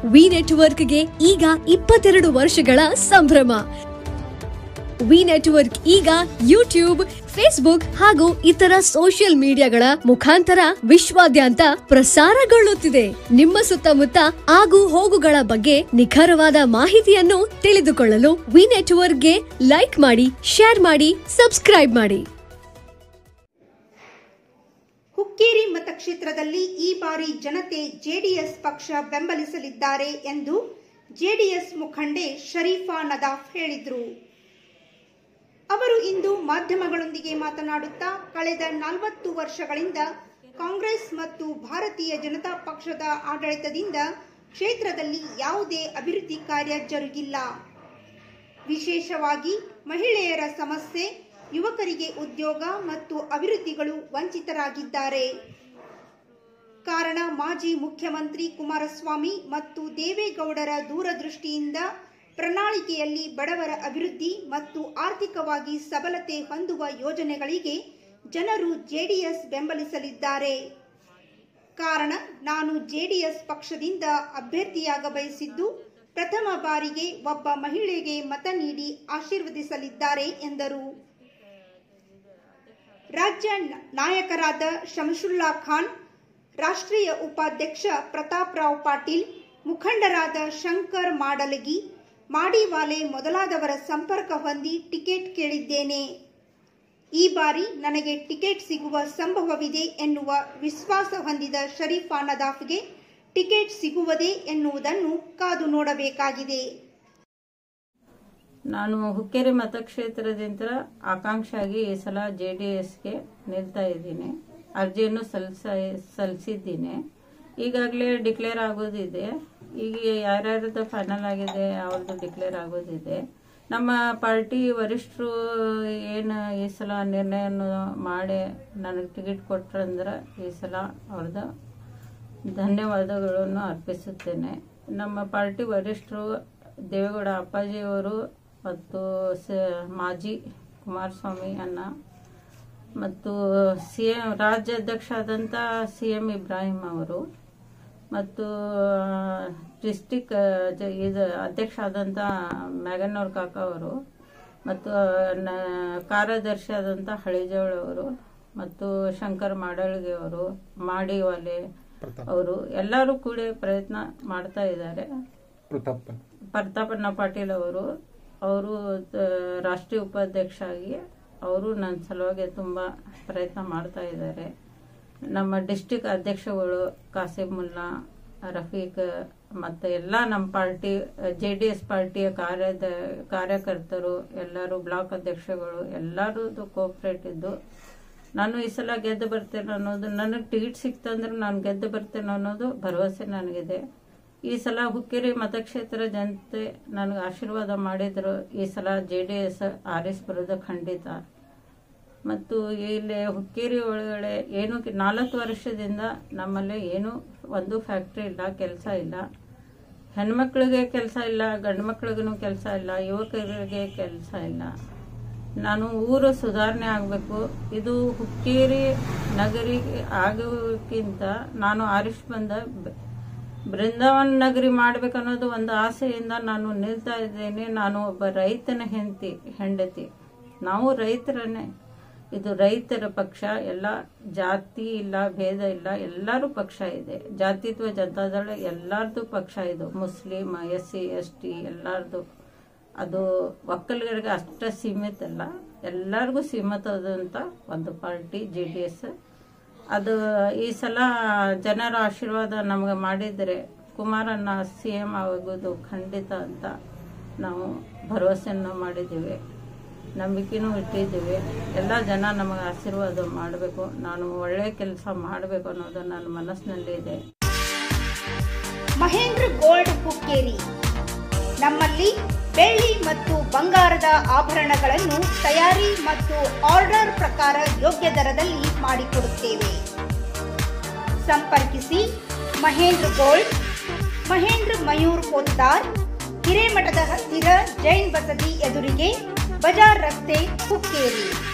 V ನೆಟ್ವರ್ಕ್ಗೆ ಈಗ ಇಪ್ಪತ್ತೆರಡು ವರ್ಷಗಳ ಸಂಭ್ರಮ ವಿ ನೆಟ್ವರ್ಕ್ ಈಗ ಯೂಟ್ಯೂಬ್ ಫೇಸ್ಬುಕ್ ಹಾಗೂ ಇತರ ಸೋಷಿಯಲ್ ಮೀಡಿಯಾಗಳ ಮುಖಾಂತರ ವಿಶ್ವಾದ್ಯಂತ ಪ್ರಸಾರಗೊಳ್ಳುತ್ತಿದೆ ನಿಮ್ಮ ಸುತ್ತಮುತ್ತ ಆಗು ಹೋಗುಗಳ ಬಗ್ಗೆ ನಿಖರವಾದ ಮಾಹಿತಿಯನ್ನು ತಿಳಿದುಕೊಳ್ಳಲು ವಿ ನೆಟ್ವರ್ಕ್ಗೆ ಲೈಕ್ ಮಾಡಿ ಶೇರ್ ಮಾಡಿ ಸಬ್ಸ್ಕ್ರೈಬ್ ಮಾಡಿ ಹುಕ್ಕೇರಿ ಮತಕ್ಷೇತ್ರದಲ್ಲಿ ಈ ಬಾರಿ ಜನತೆ ಜೆಡಿಎಸ್ ಪಕ್ಷ ಬೆಂಬಲಿಸಲಿದ್ದಾರೆ ಎಂದು ಜೆಡಿಎಸ್ ಮುಖಂಡೆ ಶರೀಫಾ ನದಾಫ್ ಹೇಳಿದರು ಅವರು ಇಂದು ಮಾಧ್ಯಮಗಳೊಂದಿಗೆ ಮಾತನಾಡುತ್ತಾ ಕಳೆದ ನಲವತ್ತು ವರ್ಷಗಳಿಂದ ಕಾಂಗ್ರೆಸ್ ಮತ್ತು ಭಾರತೀಯ ಜನತಾ ಪಕ್ಷದ ಆಡಳಿತದಿಂದ ಕ್ಷೇತ್ರದಲ್ಲಿ ಯಾವುದೇ ಅಭಿವೃದ್ಧಿ ಕಾರ್ಯ ಜರುಗಿಲ್ಲ ವಿಶೇಷವಾಗಿ ಮಹಿಳೆಯರ ಸಮಸ್ಯೆ ಯುವಕರಿಗೆ ಉದ್ಯೋಗ ಮತ್ತು ಅಭಿವೃದ್ಧಿಗಳು ವಂಚಿತರಾಗಿದ್ದಾರೆ ಕಾರಣ ಮಾಜಿ ಮುಖ್ಯಮಂತ್ರಿ ಕುಮಾರಸ್ವಾಮಿ ಮತ್ತು ದೇವೇಗೌಡರ ದೂರದೃಷ್ಟಿಯಿಂದ ಪ್ರಣಾಳಿಕೆಯಲ್ಲಿ ಬಡವರ ಅಭಿವೃದ್ಧಿ ಮತ್ತು ಆರ್ಥಿಕವಾಗಿ ಸಬಲತೆ ಹೊಂದುವ ಯೋಜನೆಗಳಿಗೆ ಜನರು ಜೆಡಿಎಸ್ ಬೆಂಬಲಿಸಲಿದ್ದಾರೆ ಕಾರಣ ನಾನು ಜೆಡಿಎಸ್ ಪಕ್ಷದಿಂದ ಅಭ್ಯರ್ಥಿಯಾಗ ಬಯಸಿದ್ದು ಪ್ರಥಮ ಬಾರಿಗೆ ಒಬ್ಬ ಮಹಿಳೆಗೆ ಮತ ನೀಡಿ ಆಶೀರ್ವದಿಸಲಿದ್ದಾರೆ ಎಂದರು ರಾಜ್ಯ ನಾಯಕರಾದ ಶಮಶುಲ್ಲಾ ಖಾನ್ ರಾಷ್ಟ್ರೀಯ ಉಪಾಧ್ಯಕ್ಷ ಪ್ರತಾಪ್ ರಾವ್ ಪಾಟೀಲ್ ಮುಖಂಡರಾದ ಶಂಕರ್ ಮಾಡಲಗಿ ಮಾಡಿವಾಲೆ ಮೊದಲಾದವರ ಸಂಪರ್ಕ ಹೊಂದಿ ಟಿಕೆಟ್ ಕೇಳಿದ್ದೇನೆ ಈ ಬಾರಿ ನನಗೆ ಟಿಕೆಟ್ ಸಿಗುವ ಸಂಭವವಿದೆ ಎನ್ನುವ ವಿಶ್ವಾಸ ಹೊಂದಿದ ಶರೀಫಾ ನದಾಫ್ಗೆ ಟಿಕೆಟ್ ಸಿಗುವುದೇ ಎನ್ನುವುದನ್ನು ಕಾದು ನೋಡಬೇಕಾಗಿದೆ ನಾನು ಹುಕ್ಕೇರಿ ಮತಕ್ಷೇತ್ರದಿಂದ ಆಕಾಂಕ್ಷಿಯಾಗಿ ಈ ಸಲ ಜೆ ಡಿ ಎಸ್ಗೆ ನಿಲ್ತಾ ಇದ್ದೀನಿ ಅರ್ಜಿಯನ್ನು ಸಲ್ಲಿಸ ಸಲ್ಲಿಸಿದ್ದೀನಿ ಈಗಾಗಲೇ ಡಿಕ್ಲೇರ್ ಆಗೋದಿದೆ ಈಗ ಯಾರ್ಯಾರ್ದು ಫೈನಲ್ ಆಗಿದೆ ಅವ್ರದ್ದು ಡಿಕ್ಲೇರ್ ಆಗೋದಿದೆ ನಮ್ಮ ಪಾರ್ಟಿ ವರಿಷ್ಠರು ಏನು ಈ ಸಲ ನಿರ್ಣಯವನ್ನು ಮಾಡಿ ನನಗೆ ಟಿಕೆಟ್ ಕೊಟ್ರಂದ್ರೆ ಈ ಸಲ ಅವ್ರದ್ದು ಧನ್ಯವಾದಗಳನ್ನು ಅರ್ಪಿಸುತ್ತೇನೆ ನಮ್ಮ ಪಾರ್ಟಿ ವರಿಷ್ಠರು ದೇವೇಗೌಡ ಅಪ್ಪಾಜಿಯವರು ಮತ್ತು ಸ ಮಾಜಿ ಕುಮಾರಸ್ವಾಮಿ ಅಣ್ಣ ಮತ್ತು ಸಿ ಎಂ ರಾಜ್ಯಾಧ್ಯಕ್ಷ ಆದಂಥ ಸಿ ಎಂ ಇಬ್ರಾಹಿಂ ಅವರು ಮತ್ತು ಡಿಸ್ಟಿಕ್ ಇದು ಅಧ್ಯಕ್ಷ ಆದಂಥ ಮ್ಯಾಗನ್ನವ್ರ ಕಾಕ ಅವರು ಮತ್ತು ನ- ಕಾರ್ಯದರ್ಶಿ ಆದಂಥ ಹಳಿಜವಳ ಅವರು ಮತ್ತು ಶಂಕರ್ ಮಾಡಳ್ಗಿ ಅವರು ಮಾಡಿವಾಲೆ ಅವರು ಎಲ್ಲರೂ ಕೂಡ ಪ್ರಯತ್ನ ಮಾಡ್ತಾ ಇದ್ದಾರೆ ಪ್ರತಾಪ್ ಪ್ರತಾಪಣ್ಣ ಪಾಟೀಲ್ ಅವರು ಅವರು ತ- ರಾಷ್ಟ್ರೀಯ ಉಪಾಧ್ಯಕ್ಷ ಆಗಿ ಅವರು ನನ್ನ ಸಲುವಾಗಿ ತುಂಬ ಪ್ರಯತ್ನ ಮಾಡ್ತಾ ಇದ್ದಾರೆ ನಮ್ಮ ಡಿಸ್ಟಿಕ್ ಅಧ್ಯಕ್ಷಗಳು ಕಾಸಿಮ್ ಮುಲ್ಲಾ ರಫೀಕ್ ಮತ್ತು ಎಲ್ಲ ನಮ್ಮ ಪಾರ್ಟಿ ಜೆ ಡಿ ಎಸ್ ಪಾರ್ಟಿಯ ಕಾರ್ಯದ ಕಾರ್ಯಕರ್ತರು ಎಲ್ಲರೂ ಬ್ಲಾಕ್ ಅಧ್ಯಕ್ಷಗಳು ಎಲ್ಲರದ್ದು ಕೋಆಪ್ರೇಟ್ ಇದ್ದು ನಾನು ಈ ಸಲ ಗೆದ್ದು ಬರ್ತೇನೆ ಅನ್ನೋದು ನನಗೆ ಟಿಕೆಟ್ ಸಿಕ್ತಂದ್ರೆ ನಾನು ಗೆದ್ದು ಬರ್ತೇನೆ ಅನ್ನೋದು ಭರವಸೆ ನನಗಿದೆ ಈ ಸಲ ಹುಕ್ಕೇರಿ ಮತಕ್ಷೇತ್ರ ಜನತೆ ನನಗೆ ಆಶೀರ್ವಾದ ಮಾಡಿದ್ರು ಈ ಸಲ ಜೆ ಡಿ ಎಸ್ ಆರಿಸ್ಬರೋದು ಖಂಡಿತ ಮತ್ತು ಇಲ್ಲಿ ಹುಕ್ಕೇರಿ ಒಳಗಡೆ ಏನು ಕೆ- ನಾಲ್ಕು ವರ್ಷದಿಂದ ನಮ್ಮಲ್ಲಿ ಏನು ಒಂದು ಫ್ಯಾಕ್ಟ್ರಿ ಇಲ್ಲ ಕೆಲಸ ಇಲ್ಲ ಹೆಣ್ಮಕ್ಳಿಗೆ ಕೆಲಸ ಇಲ್ಲ ಗಂಡು ಮಕ್ಳಿಗೂ ಕೆಲಸ ಇಲ್ಲ ಯುವಕರಿಗೆ ಕೆಲಸ ಇಲ್ಲ ನಾನು ಊರು ಸುಧಾರಣೆ ಆಗಬೇಕು ಇದು ಹುಕ್ಕೇರಿ ನಗರಿ ಆಗೋಕ್ಕಿಂತ ನಾನು ಆರಿಸ್ ಬಂದ ಬ- ಬೃಂದಾವನ್ ನಗರಿ ಮಾಡ್ಬೇಕನ್ನೋದು ಒಂದು ಆಸೆಯಿಂದ ನಾನು ನಿಲ್ತಾ ಇದ್ದೇನೆ ನಾನು ಒಬ್ಬ ರೈತನ ಹೆಂಡತಿ ಹೆಂಡತಿ ನಾವು ರೈತರನ್ನೇ ಇದು ರೈತರ ಪಕ್ಷ ಎಲ್ಲ ಜಾತಿ ಇಲ್ಲ ಭೇದ ಇಲ್ಲ ಎಲ್ಲರೂ ಪಕ್ಷ ಇದೆ ಜಾತಿತ್ವ ಜನತಾದಳ ಎಲ್ಲರದು ಪಕ್ಷ ಇದು Muslim S C S T ಎಲ್ಲರದು ಅದು ಒಕ್ಕಲಿಗರಿಗೆ ಅಷ್ಟೇ ಸೀಮಿತ ಅಲ್ಲ ಎಲ್ಲರಿಗೂ ಸೀಮಿತ ಆದಂಥ ಒಂದು ಪಾರ್ಟಿ ಜೆ ಡಿ ಎಸ್ ಅದು ಈ ಸಲ ಜನರ ಆಶೀರ್ವಾದ ನಮಗೆ ಮಾಡಿದರೆ ಕುಮಾರಣ್ಣ ಸಿ ಎಂ ಆಗೋದು ಖಂಡಿತ ಅಂತ ನಾವು ಭರವಸೆಯನ್ನು ಮಾಡಿದ್ದೀವಿ ನಂಬಿಕೆನೂ ಇಟ್ಟಿದ್ದೀವಿ ಎಲ್ಲ ಜನ ನಮಗೆ ಆಶೀರ್ವಾದ ಮಾಡಬೇಕು ನಾನು ಒಳ್ಳೆಯ ಕೆಲಸ ಮಾಡಬೇಕು ಅನ್ನೋದು ನನ್ನ ಮನಸ್ಸಿನಲ್ಲಿದೆ ಮಹೇಂದ್ರ ಗೋಲ್ಡ್ ಹುಕ್ಕೇರಿ ನಮ್ಮಲ್ಲಿ ಬೆಳ್ಳಿ ಮತ್ತು ಬಂಗಾರದ ಆಭರಣಗಳನ್ನು ತಯಾರಿ ಮತ್ತು ಆರ್ಡರ್ ಪ್ರಕಾರ ಯೋಗ್ಯ ದರದಲ್ಲಿ ಮಾಡಿಕೊಡುತ್ತೇವೆ ಸಂಪರ್ಕಿಸಿ ಮಹೇಂದ್ರ ಗೋಲ್ಡ್ ಮಹೇಂದ್ರ ಮಯೂರ್ ಪೋತ್ತಾರ್ ಹಿರೇಮಠದ ಹತ್ತಿರ ಜೈನ್ ಬಸದಿ ಎದುರಿಗೆ ಬಜಾರ್ ರಸ್ತೆ ಹುಕ್ಕೇರಿ